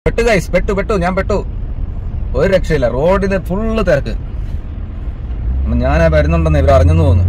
പെട്ടു ഗൈസ് പെട്ടു പെട്ടു ഞാൻ പെട്ടു ഒരു രക്ഷയില്ല റോഡിന് ഫുള്ള് തിരക്ക് അപ്പൊ ഞാൻ വരുന്നുണ്ടെന്ന് ഇവർ അറിഞ്ഞെന്ന് തോന്നുന്നു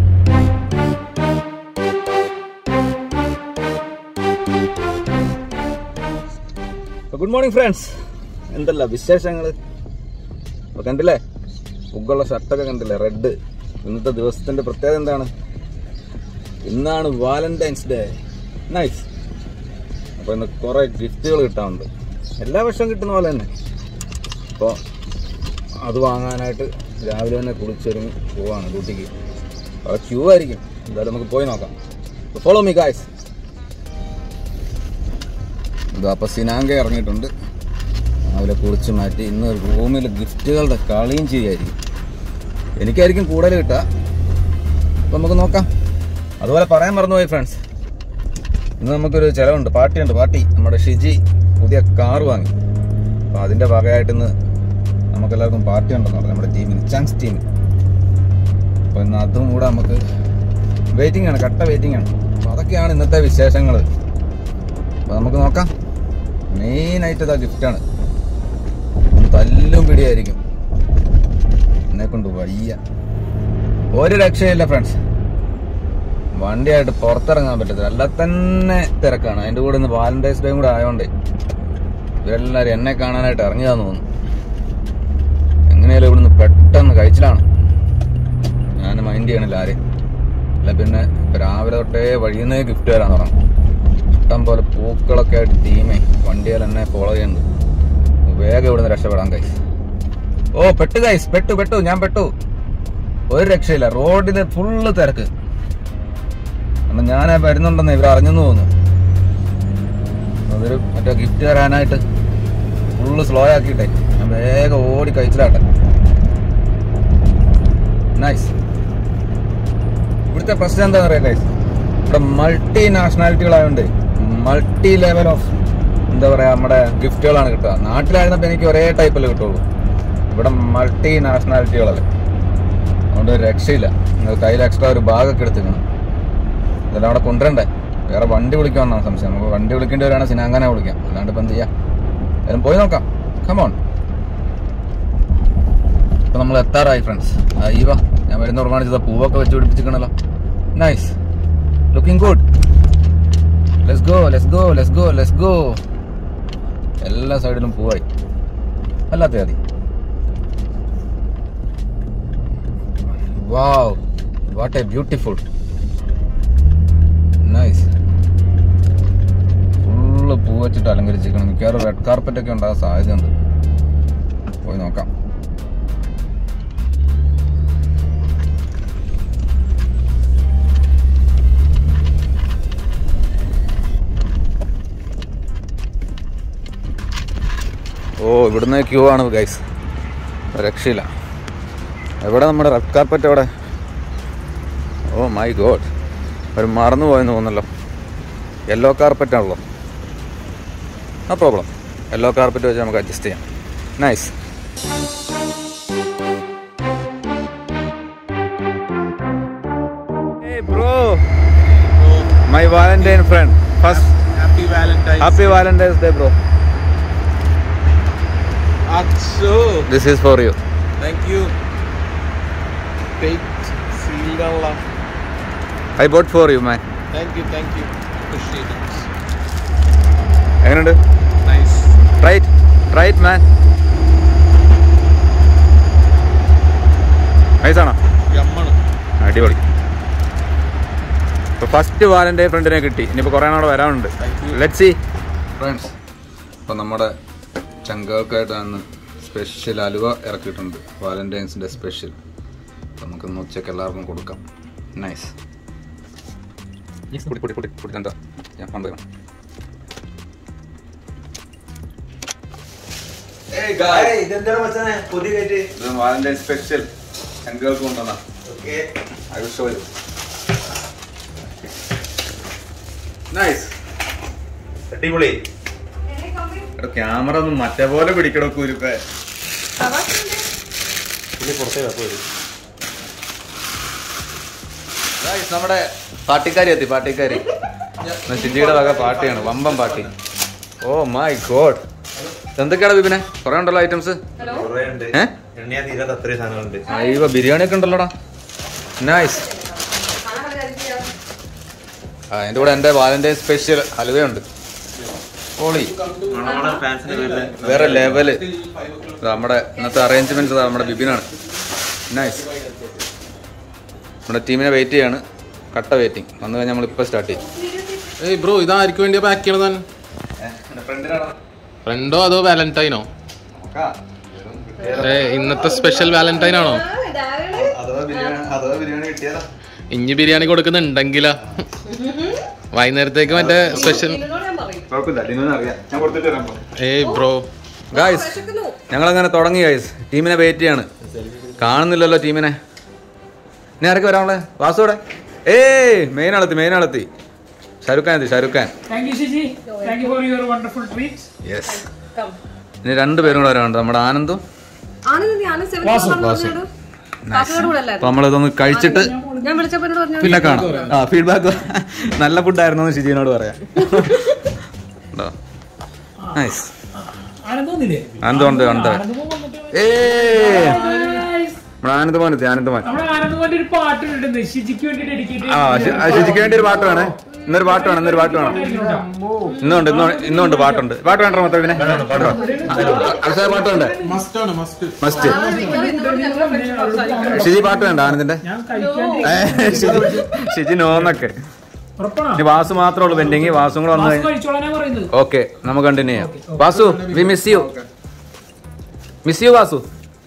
ഗുഡ് മോർണിംഗ് ഫ്രണ്ട്സ് എന്തല്ല വിശേഷങ്ങൾ അപ്പൊ കണ്ടില്ലേ ഉഗ്ഗുള്ള ഷർട്ടൊക്കെ കണ്ടില്ലേ റെഡ് ഇന്നത്തെ ദിവസത്തിന്റെ പ്രത്യേകത എന്താണ് ഇന്നാണ് വാലന്റൈൻസ് ഡേ നൈസ് അപ്പോൾ ഇന്ന് കുറേ ഗിഫ്റ്റുകൾ കിട്ടാനുണ്ട് എല്ലാ വർഷവും കിട്ടുന്ന പോലെ തന്നെ അപ്പോൾ അത് വാങ്ങാനായിട്ട് രാവിലെ തന്നെ കുളിച്ചൊരുങ്ങി പോവാണ് ഡ്യൂട്ടിക്ക് അവിടെ ക്യൂ ആയിരിക്കും എന്തായാലും നമുക്ക് പോയി നോക്കാം ഫോളോ മീ ഗായ്സ് ഇതാ അപ്പോൾ സിനാങ്ക ഇറങ്ങിയിട്ടുണ്ട് രാവിലെ കുളിച്ച് മാറ്റി ഇന്ന് റൂമിൽ ഗിഫ്റ്റുകളുടെ കളിയും ചെയ്യായിരിക്കും എനിക്കായിരിക്കും കൂടുതൽ കിട്ടുക അപ്പോൾ നമുക്ക് നോക്കാം അതുപോലെ പറയാൻ മറന്നുപോയി ഫ്രണ്ട്സ് ഇന്ന് നമുക്കൊരു ചിലവുണ്ട് പാർട്ടിയുണ്ട് പാർട്ടി നമ്മുടെ ഷിജി പുതിയ കാർ വാങ്ങി അപ്പോൾ അതിൻ്റെ ഭാഗമായിട്ട് ഇന്ന് നമുക്കെല്ലാവർക്കും പാർട്ടി ഉണ്ടെന്ന് പറഞ്ഞു നമ്മുടെ ടീമിന് ചങ്സ് ടീമിന് അപ്പോൾ ഇന്ന് അതും കൂടെ നമുക്ക് വെയിറ്റിംഗ് ആണ് കട്ട വെയിറ്റിംഗ് ആണ് അപ്പോൾ അതൊക്കെയാണ് ഇന്നത്തെ വിശേഷങ്ങൾ അപ്പോൾ നമുക്ക് നോക്കാം മെയിനായിട്ട് ഇതാ ഗിഫ്റ്റാണ് തല്ലും പിടിയായിരിക്കും എന്നെ കൊണ്ട് വയ്യ ഒരു രക്ഷയില്ല ഫ്രണ്ട്സ് വണ്ടിയായിട്ട് പുറത്തിറങ്ങാൻ പറ്റത്തില്ല അല്ല തന്നെ തിരക്കാണ് അതിന്റെ കൂടെ ഇന്ന് വാലന്റൈൻസ് ഡേയും കൂടെ ആയതുകൊണ്ട് ഇവരെല്ലാവരും എന്നെ കാണാനായിട്ട് ഇറങ്ങിയതാന്ന് തോന്നുന്നു എങ്ങനെയാലും ഇവിടുന്ന് പെട്ടെന്ന് കഴിച്ചിലാണ് ഞാൻ മൈൻഡ് ചെയ്യണില്ല ആരെയും അല്ല പിന്നെ ഇപ്പൊ രാവിലെ തൊട്ടേ വഴിയുന്നേ ഗിഫ്റ്റ് തരാൻ തുടങ്ങും ഇഷ്ടം പോലെ പൂക്കളൊക്കെ ആയിട്ട് തീമേ വണ്ടിയാൽ എന്നെ ഫോളോ ചെയ്യുന്നുണ്ട് വേഗം ഇവിടുന്ന് രക്ഷപ്പെടാൻ കൈസ് ഓ പെട്ടു കൈസ് പെട്ടു പെട്ടു ഞാൻ പെട്ടു ഒരു രക്ഷയില്ല റോഡിന് ഫുള്ള് തിരക്ക് അപ്പൊ ഞാൻ വരുന്നുണ്ടെന്ന് ഇവർ അറിഞ്ഞെന്ന് തോന്നുന്നു അതൊരു മറ്റേ ഗിഫ്റ്റ് തരാനായിട്ട് ഫുള്ള് സ്ലോ ആക്കിയിട്ടെ ഞാൻ വേഗം ഓടി കഴിച്ചിലാട്ടെ നൈസ് ഇവിടുത്തെ പ്രശ്നം എന്താ പറയാ ഗൈസ് ഇവിടെ മൾട്ടി നാഷണാലിറ്റികളായതുകൊണ്ട് മൾട്ടി ലെവൽ ഓഫ് എന്താ പറയാ നമ്മുടെ ഗിഫ്റ്റുകളാണ് കിട്ടുക നാട്ടിലായിരുന്നപ്പോൾ എനിക്ക് ഒരേ ടൈപ്പിൽ കിട്ടുള്ളൂ ഇവിടെ മൾട്ടി നാഷണാലിറ്റികളല്ലേ അതുകൊണ്ട് ഒരു രക്ഷയില്ല നിങ്ങൾ കയ്യിൽ എക്സ്ട്രാ ഒരു ബാഗൊക്കെ എടുത്തിക്കണം ഇതെല്ലാം അവിടെ കൊണ്ടുവരണ്ടേ വേറെ വണ്ടി വിളിക്കാമെന്നാണ് സംശയം നമുക്ക് വണ്ടി വിളിക്കേണ്ടി വരാണ് സിനാങ്കനെ വിളിക്കാം അല്ലാണ്ട് ഇപ്പം എന്ത് ചെയ്യാം എന്തായാലും പോയി നോക്കാം കമോൺ ഇപ്പൊ നമ്മൾ എത്താറായി ഫ്രണ്ട്സ് അയ്യവ ഞാൻ വരുന്ന പ്രമാണിച്ചത് പൂവൊക്കെ വെച്ച് പിടിപ്പിച്ചിക്കണല്ലോ nice looking good let's go let's go let's go let's go എല്ലാ സൈഡിലും പൂവായി അല്ലാത്ത മതി wow what a beautiful nice full പൂ വെച്ചിട്ട് അലങ്കരിച്ചിരിക്കണം മിക്കവാറും റെഡ് കാർപ്പറ്റ് ഒക്കെ ഉണ്ടാകാൻ സാധ്യതയുണ്ട് പോയി നോക്കാം ഓ ഇവിടുന്ന് ക്യൂ ആണ് ഗൈസ് രക്ഷയില്ല എവിടെ നമ്മുടെ റെഡ് കാർപ്പറ്റ് എവിടെ ഓ മൈ ഗോഡ് ഒരു മറന്നു പോയെന്ന് തോന്നല്ലോ യെല്ലോ കാർപ്പറ്റ് ആണല്ലോ നോ പ്രോബ്ലം യെല്ലോ കാർപ്പറ്റ് വെച്ച് നമുക്ക് അഡ്ജസ്റ്റ് ചെയ്യാം nice bro my valentine friend first Happy Valentine's happy valentine's day bro Achoo. This is for you Thank you. Baked sealed Allah. I bought for you man Thank you, thank you. Appreciate it. എങ്ങനെയുണ്ട് Nice. Right right man നൈസാണോ Yammanu. അടിപൊളി ഇപ്പൊ first Valentine ഫ്രണ്ടിനെ കിട്ടി ഇനിയിപ്പോ കുറെ നാളെ വരാനുണ്ട് Thank you. Let see friends ഇപ്പൊ നമ്മുടെ ചങ്കൾക്കായിട്ടാണ് സ്പെഷ്യൽ അലുവ ഇറക്കിയിട്ടുണ്ട് വാലന്റൈൻസിന്റെ സ്പെഷ്യൽ നമുക്കൊന്ന് ഉച്ചയ്ക്ക് എല്ലാവർക്കും കൊടുക്കാം നൈസ് പൊടി പൊടി പൊടി പൊടി എന്താ ഞാൻ പണ്ട് ഇതെന്താണ് മച്ചാനെ പുതിയ കയറ്റ് ഇത് വാലന്റൈൻ സ്പെഷ്യൽ ചങ്കൾക്ക് കൊണ്ടുവന്ന okay I will show you nice അടിപൊളി എടാ ക്യാമറ ഒന്നും മറ്റേ പോലെ പിടിക്കടോ കുരുപ്പേ പുള്ളി പുറത്തേ വപ്പോ വരും Guys, നമ്മുടെ പാട്ടിക്കാരി എത്തി പാട്ടിക്കാരി ഷിജിയുടെ വക പാട്ടിയാണ് വമ്പൻ പാട്ടി ഓ മൈ ഗോഡ് എന്തൊക്കെയാണ് ബിബിനെ കുറെ ഉണ്ടല്ലോ ഐറ്റംസ് കുറേ ഉണ്ട് ഏ? എണ്ണയാ തീരാത്ത അത്രയും സാധനങ്ങളുണ്ട് അയ്യോ ബിരിയാണി ഒക്കെ ഉണ്ടല്ലോടാ നൈസ് ആ അതിന്റെ കൂടെ എന്റെ വാലന്റൈൻ സ്പെഷ്യൽ ഹലുവയുണ്ട് പോളി മണമണ ഫാൻസിന്റെ പേരില് വേറെ ലെവല് നമ്മുടെ ഇന്നത്തെ അറേഞ്ച്മെന്റ് നമ്മുടെ ബിബിനാണ് നൈസ് നമ്മുടെ ടീമിനെ വെയിറ്റ് ചെയ്യാണ് കട്ട വെയിറ്റിംഗ് വന്നു കഴിഞ്ഞാൽ നമ്മളിപ്പോൾ സ്റ്റാർട്ട് ചെയ്യും ഏയ് ബ്രോ ഇതായിരിക്കും വേണ്ടിയാ പാക്ക് ചെയ്യണത് താൻ ഫ്രണ്ടോ അതോ വാലന്റൈനോ ഏ ഇന്നത്തെ സ്പെഷ്യൽ വാലന്റൈൻ ആണോ അഥവാ ബിരിയാണി അഥവാ ബിരിയാണി കിട്ടിയാലോ ഇഞ്ഞി ബിരിയാണി കൊടുക്കുന്നുണ്ടെങ്കിലാ വൈകുന്നേരത്തേക്ക് മറ്റേ സ്പെഷ്യൽ കുഴപ്പമില്ല ഡിനോന് അറിയാം ഞാൻ കൊടുത്തിട്ട് വരാം ഏയ് ബ്രോ ഗായ്സ് ഞങ്ങളങ്ങനെ തുടങ്ങി ഗായ്സ് ടീമിനെ വെയിറ്റ് ചെയ്യാണ് കാണുന്നില്ലല്ലോ ടീമിനെ ഇനി ആരൊക്കെ വരാനുള്ളത് വാസുവിടെ ഏയ് മെയിൻ ആളെത്തി മെയിൻ ആളെത്തി ഷാരൂഖ് ഖാൻ എത്തി Shahrukh Khan Thank you, Shiji. Thank you for your wonderful treats. Yes ഇനി രണ്ട് പേരും കൂടെ വരാനുണ്ട് നമ്മുടെ ആനന്ദും അപ്പൊ നമ്മളിതൊന്ന് കഴിച്ചിട്ട് ഞാൻ വിളിച്ചപ്പോ എന്നോട് പറഞ്ഞു പിന്നെ കാണാം ആ ഫീഡ്ബാക്ക് നല്ല ഫുഡായിരുന്നു എന്ന് ഷിജിനോട് പറയാം നൈസ് ആനന്ദമൊന്നില്ലേ? ആനന്ദമുണ്ട് ഉണ്ട് ആനന്ദമോൻ വന്നിട്ട് ഏ Guys, നമ്മുടെ ആനന്ദമോൻ എത്തി ആനന്ദമോൻ നമ്മുടെ ആനന്ദമോന്റെ ഒരു പാട്ട് ഇട്ടുണ്ട് ഷിജിക്ക് വേണ്ടി ഡെഡിക്കേറ്റ് ആ ശി- ആ, ശിജിക്ക് വേണ്ടി ഒരു പാട്ട് വേണേ ഇന്നൊരു പാട്ട് വേണം ഇന്നൊരു പാട്ട് വേണം ഇന്നുണ്ട് ഇന്നു ഇന്നുണ്ട് പാട്ടുണ്ട് പാട്ട് വേണ്ട മൊത്തം പിന്നെ അക്ഷയ പാട്ട് വേണ്ടേ മസ്റ്റ് ഷിജി പാട്ട് വേണ്ട ആനന്ദിന്റെ ഞാൻ കഴിക്കാൻ ഏ, ഷിജി ഷിജി നോന്നൊക്കെ ഉറപ്പാണോ ഇനി വാസു മാത്രമേ ഉള്ളൂ പെൻഡിങ് വാസും കൂടെ വന്നു മാസ്ക് കഴിഞ്ഞാൽ കഴിച്ചോളാനാ പറയുന്നത് ഓക്കെ നമുക്ക് കണ്ടിന്യൂ ചെയ്യാം Vasu we miss you miss you Vasu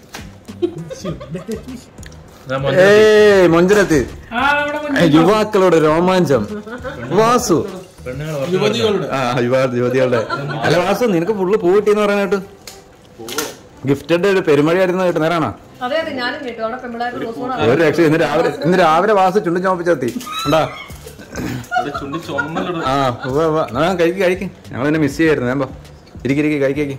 ഏയ് മൊഞ്ചരത്ത് ആ നമ്മുടെ ഏ, മുന്നിൽ യുവാക്കളുടെ രോമാഞ്ചം വാസു ആ യുവാ യുവതികളുടെ അല്ല വാസു നിനക്ക് ഫുള്ള് പൂ കിട്ടിയെന്ന് പറയാനായിട്ട് ഗിഫ്റ്റഡ് ഒരു പെരുമഴയായിരുന്നു കേട്ടോ നേരാണോ അതെ അതെ ഞാനും കേട്ടു അവിടെ പെമ്പിളായിട്ട് ദിവസവും ഒരു രക്ഷ ഇന്ന് രാവിലെ ഇന്ന് രാവിലെ വാസു ചുണ്ടും ചോപ്പിച്ചെത്തി ഉണ്ടാ ആ ഉവ്വ ഉവ്വ എന്നാ കഴിക്ക് കഴിക്ക് ഞങ്ങൾ എന്നെ മിസ് ചെയ്യായിരുന്നു ഞാൻ ഇരിക്കി ഇരിക്കി കഴിക്കേക്ക്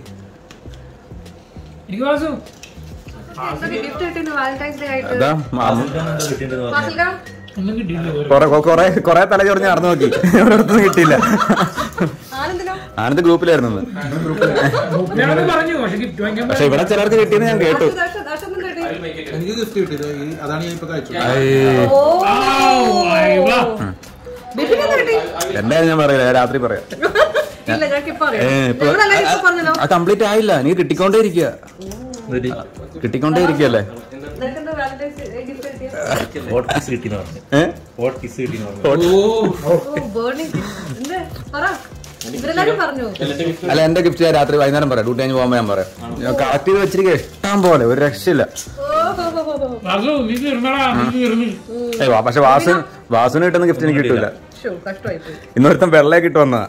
എനിക്ക് വാസു ഗിഫ്റ്റ് കിട്ടിയിരുന്നു വാലന്റൈൻസ് ഡേ ആയിട്ട് അതാ മാ- ഫാസിൽക്ക, ഒന്നും കിട്ടിയില്ല കൊറേ കൊറേ കൊറേ തല ചൊറിഞ്ഞ് നടന്നു നോക്കി ഒരിടത്തും കിട്ടിയില്ല ആനന്ദിനോ ആനന്ദ് ഗ്രൂപ്പിലായിരുന്നു ഇന്ന്. ഞാനത് പറഞ്ഞു പക്ഷെ ഗിഫ്റ്റ് വാങ്ങിക്കാൻ പക്ഷെ ഇവിടെ ചിലർക്ക് കിട്ടിയെന്ന് ഞാൻ കേട്ടു ദർശ ദർശനം കേട്ടി എനിക്ക് ഗിഫ്റ്റ് കിട്ടിയത് ഈ- അതാണ് ഞാൻ ഇപ്പൊ കഴിച്ചത് ഐ, ഓ അയ്യോ. ബിബിനെന്താ കിട്ടി എന്തായാലും ഞാൻ പറയാം രാത്രി പറയാം ഇല്ല ഞങ്ങൾക്ക് ഇപ്പൊ ഏ, അറിയാം ഇപ്പൊ- ഞങ്ങളെല്ലാരും ഇപ്പൊ പറഞ്ഞല്ലോ ആ കംപ്ലീറ്റ് ആയില്ല നീ കിട്ടിക്കൊണ്ടേ ഇരിക്കുക കിട്ടിക്കൊണ്ടേ ഇരിക്കല്ലേ നിനക്ക് എന്താ വാലന്റൈൻസ് ഗിഫ്റ്റ് കിട്ടിയത് ഹോട്ട് കിസ് കിട്ടിയെന്ന് പറഞ്ഞു ഏഹ് ഹോട്ട് കിസ് കിട്ടിയെന്ന് പറഞ്ഞു ഓ ബേർണിംഗ് എന്ത് പറ ഇവരെല്ലാരും പറഞ്ഞു അല്ല എന്റെ ഗിഫ്റ്റ് ഞാൻ രാത്രി വൈകുന്നേരം പറയാം ഡ്യൂട്ടി കഴിഞ്ഞ് പോകുമ്പോ ഞാൻ പറയാം ഞാൻ കളക്ട് ചെയ്ത് വെച്ചിരിക്കുക ഇഷ്ടം പോലെ ഒരു രക്ഷയില്ല ഓ ഹോ ഹോ ഹോ ഹോ വാസു നീ തീർന്നടാ നീ തീർന്നു ഏയ് വാ, പക്ഷെ വാസു വാസുവിന് കിട്ടുന്ന ഗിഫ്റ്റ് എനിക്ക് കിട്ടൂല ഷോ കഷ്ടമായി പോയി ഇന്നൊരുത്തൻ വെള്ളയെ കിട്ടുവന്നതാ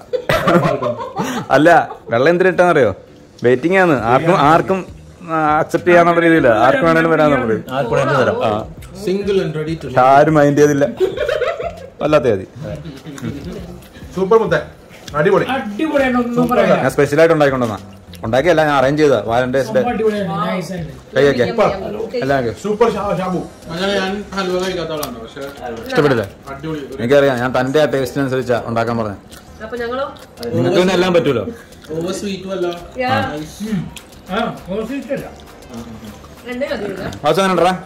അല്ല വെള്ളം എന്തിനു കിട്ടാന്നറിയോ വെയിറ്റിംഗ് ആണ് ആർക്കും ആർക്കും അക്സെപ്റ്റ് ചെയ്യാന്നുള്ള രീതിയില്ല ആർക്കും വേണേലും വരാന്നുള്ള രീതി ആർക്കൂടെ തന്നെ തരാം ആ സിംഗിൾ ആൻഡ് റെഡി ടു പക്ഷെ ആരും മൈൻഡ് ചെയ്തില്ല വല്ലാത്ത മതി സൂപ്പർ മുത്ത അടിപൊളി അടിപൊളിയാണ് ഒന്നും പറയാനില്ല ഞാൻ സ്പെഷ്യൽ ആയിട്ട് ഉണ്ടാക്കിക്കൊണ്ടുവന്നാ ഉണ്ടാക്കിയല്ല ഞാൻ അറേഞ്ച് ചെയ്താ വാലന്റൈൻസ് ഡേ സംഭവം അടിപൊളിയാണ് നൈസ് ആയിട്ട് കൈയൊക്കെ എല്ലാം ഒക്കെ സൂപ്പർ ഷാബു അങ്ങനെ ഞാൻ ഹൽവ കഴിക്കാത്ത ആളാണ് പക്ഷെ ഇഷ്ടപ്പെട്ടില്ലേ അടിപൊളി എനിക്കറിയാം ഞാൻ തന്റെ ആ ടേസ്റ്റിനനുസരിച്ചാ ഉണ്ടാക്കാൻ പറഞ്ഞു അപ്പൊ ഞങ്ങളോ നിങ്ങൾക്ക് പിന്നെ എല്ലാം പറ്റൂലോ ഓവർ സ്വീറ്റും അല്ല യാ, ആ ഓർത്ത് ഇഷ്ടല്ല രണ്ടേ മതിയില്ല വാസു അങ്ങനെ ഉണ്ടടാ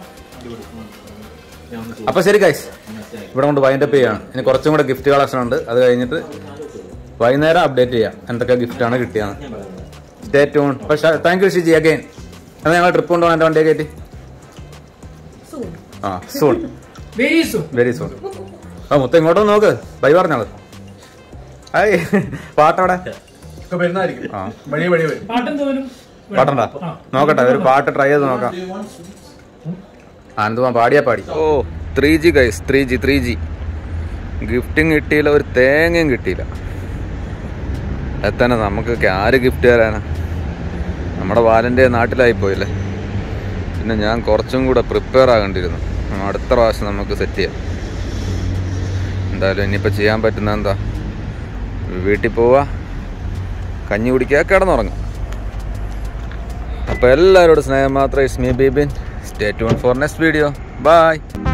അപ്പൊ ശരി ഗൈസ് ഇവിടെ കൊണ്ട് വൈൻഡ് അപ്പ് ചെയ്യാണ് ഇനി കുറച്ചും കൂടെ ഗിഫ്റ്റ് കളക്ഷൻ ഉണ്ട് അത് കഴിഞ്ഞിട്ട് വൈകുന്നേരം അപ്ഡേറ്റ് ചെയ്യാം എന്തൊക്കെ ഗിഫ്റ്റ് ആണ് കിട്ടിയെന്ന് സ്റ്റേ ട്യൂൺ പക്ഷേ താങ്ക് യു ഷിജി അഗൈൻ എന്നാൽ ഞങ്ങൾ ട്രിപ്പ് കൊണ്ടുപോകാൻ എൻ്റെ വണ്ടിയെ കയറ്റി സൂൺ ആ soon very soon very soon ആ മൊത്തം ഇങ്ങോട്ടും നോക്ക് ബൈ പറഞ്ഞാള് ഹായ് പാട്ടവിടെ ഒക്കെ വരുന്നതായിരിക്കും ആ വഴി വഴി വരും പാട്ടും തോന്നും പാട്ടണ്ട നോക്കട്ടെ ഒരു പാട്ട് ട്രൈ ചെയ്ത് നോക്കാം ആനന്ദമാ പാടിയാ പാടി ഓ three G guys three G three G ഗിഫ്റ്റും കിട്ടിയില്ല ഒരു തേങ്ങയും കിട്ടിയില്ല എത്തന്നെ നമുക്കൊക്കെ ആര് ഗിഫ്റ്റ് തരാനാ നമ്മുടെ വാലൻ്റെ നാട്ടിലായി പോയില്ലേ പിന്നെ ഞാൻ കുറച്ചും കൂടെ പ്രിപ്പയർ ആകേണ്ടിയിരുന്നു അടുത്ത പ്രാവശ്യം നമുക്ക് സെറ്റ് ചെയ്യാം എന്തായാലും ഇനിയിപ്പോൾ ചെയ്യാൻ പറ്റുന്ന എന്താ വീട്ടിൽ പോവാ കഞ്ഞി കുടിക്കുക കിടന്നുറങ്ങും അപ്പോൾ എല്ലാവരോടും സ്നേഹം മാത്രം Ismi Bibin stay tune for next video by